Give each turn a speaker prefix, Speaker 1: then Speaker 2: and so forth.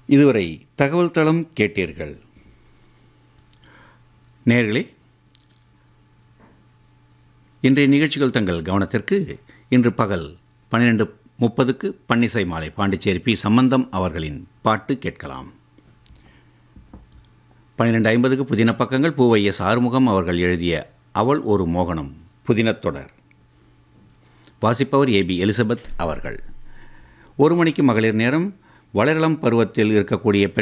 Speaker 1: இதுவரை தகவல் தளம் கேட்டீர்கள் நேர்களே இன்றைய நிகழ்ச்சிகள் தங்கள் கவனத்திற்கு இன்று பகல் பன்னிரெண்டு முப்பதுக்கு பன்னிசை மாலை பாண்டிச்சேரி பி சம்பந்தம் அவர்களின் பாட்டு கேட்கலாம் பன்னிரெண்டு ஐம்பதுக்கு புதின பக்கங்கள் பூவை எஸ் ஆறுமுகம் அவர்கள் எழுதிய அவள் ஒரு மோகனம் புதினத் தொடர் வாசிப்பவர் ஏபி எலிசபெத் அவர்கள் ஒரு மணிக்கு மகளிர் நேரம் வளரிளம் பருவத்தில் இருக்கக்கூடிய பெண்